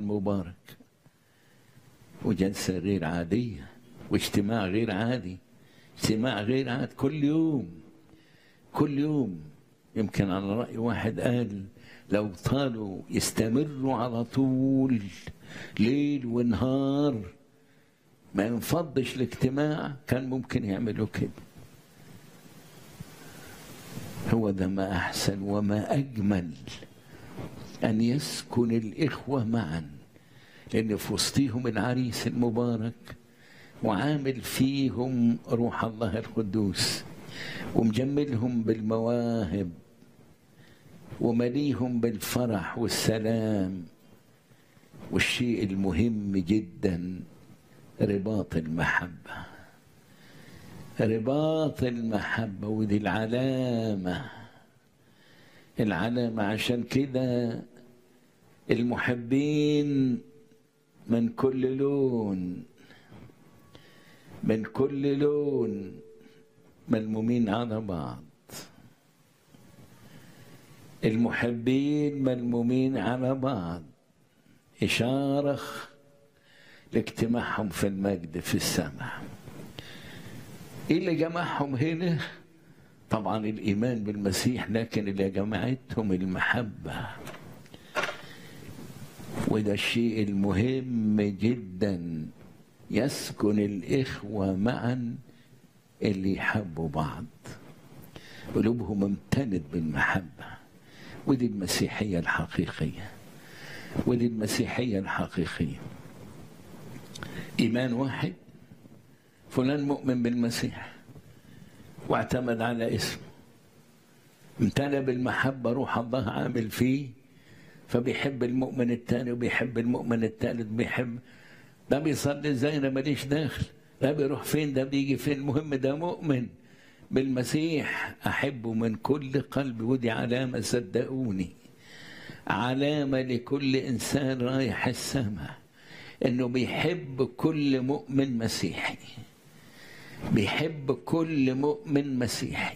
المبارك وجلسة غير عادية واجتماع غير عادي اجتماع غير عادي كل يوم كل يوم يمكن على رأي واحد قال لو طالوا يستمروا على طول ليل ونهار ما ينفضش الاجتماع كان ممكن يعملوا كده هو ده ما أحسن وما أجمل أن يسكن الإخوة معا لأن في وسطهم العريس المبارك وعامل فيهم روح الله القدوس ومجملهم بالمواهب ومليهم بالفرح والسلام والشيء المهم جدا رباط المحبة رباط المحبة ودي العلامة العلامة عشان كده المحبين من كل لون من كل لون ملمومين على بعض المحبين ملمومين على بعض إشارة لاجتماعهم في المجد في السماء إيه اللي جمعهم هنا طبعا الإيمان بالمسيح لكن اللي جمعتهم المحبة وده الشيء المهم جدا يسكن الإخوة معا اللي يحبوا بعض قلوبهم امتلت بالمحبة ودي المسيحية الحقيقية ودي المسيحية الحقيقية إيمان واحد فلان مؤمن بالمسيح واعتمد على اسمه امتلى بالمحبة روح الله عامل فيه فبيحب المؤمن الثاني وبيحب المؤمن الثالث بيحب ده بيصلي ازاي انا ماليش داخل ده بيروح فين ده بيجي فين المهم ده مؤمن بالمسيح احبه من كل قلبي ودي علامه صدقوني علامه لكل انسان رايح السماء انه بيحب كل مؤمن مسيحي بيحب كل مؤمن مسيحي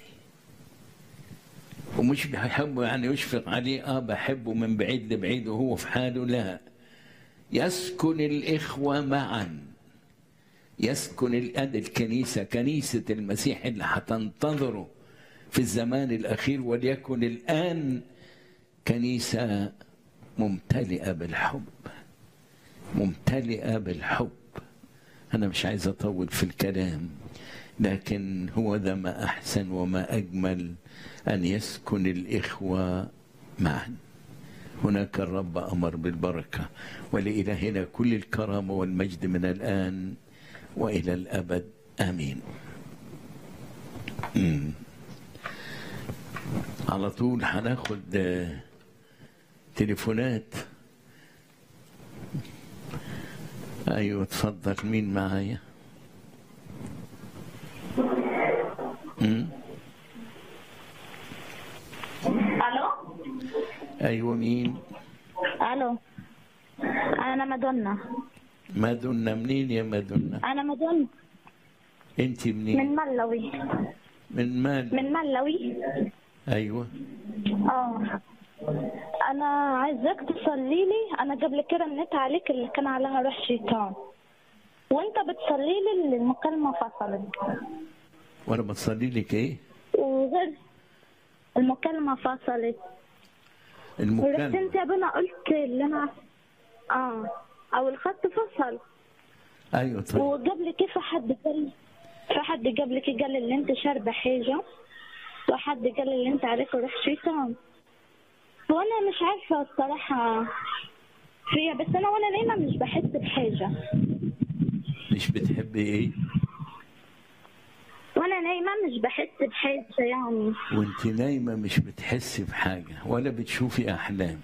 ومش بيحبه يعني يشفق عليه اه بحبه من بعيد لبعيد وهو في حاله لا يسكن الإخوة معا يسكن الأد الكنيسة كنيسة المسيح اللي هتنتظره في الزمان الأخير وليكن الآن كنيسة ممتلئة بالحب ممتلئة بالحب أنا مش عايز أطول في الكلام لكن هو ذا ما أحسن وما أجمل أن يسكن الإخوة معا هناك الرب أمر بالبركة ولإلهنا كل الكرامة والمجد من الآن وإلى الأبد آمين مم. على طول هناخد تليفونات أيوة اتفضل مين معايا مم. الو أيوة مين الو انا مادونا مادونا منين يا مادونا انا مادونا انت منين من ملوي من مال من ملوي ايوه اه انا عايزاك تصلي لي انا قبل كده النت عليك اللي كان عليها روح شيطان وانت بتصلي لي المكالمه فصلت وانا بتصلي لك ايه وغير المكالمه فصلت ورحت المكالمة انت يا بنا قلت اللي انا اه او الخط فصل ايوه طيب وقبل كده في حد قال في حد قبل كده قال اللي انت شاربه حاجه وحد قال اللي انت عليك روح شيطان وانا مش عارفه الصراحه فيها بس انا وانا نايمه مش بحس بحاجه مش بتحبي ايه وانا نايمه مش بحس بحاجه يعني وانت نايمة مش بتحسي بحاجة ولا بتشوفي احلام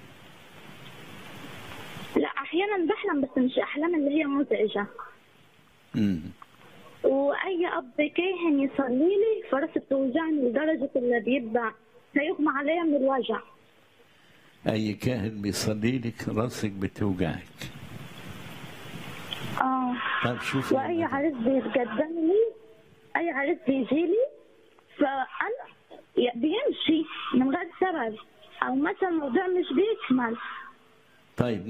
لا احيانا بحلم بس مش احلام اللي هي مزعجه امم واي اب كاهن يصلي لي فراسي بتوجعني لدرجه اللي بيبقى هيغمى عليا من الوجع اي كاهن بيصلي لك راسك بتوجعك اه طب شوفي يا واي مدام. عريس بيتقدم لي اي عريس بيجي لي فانا ي- بيمشي من غير سبب او مثلا الموضوع مش بيكمل طيب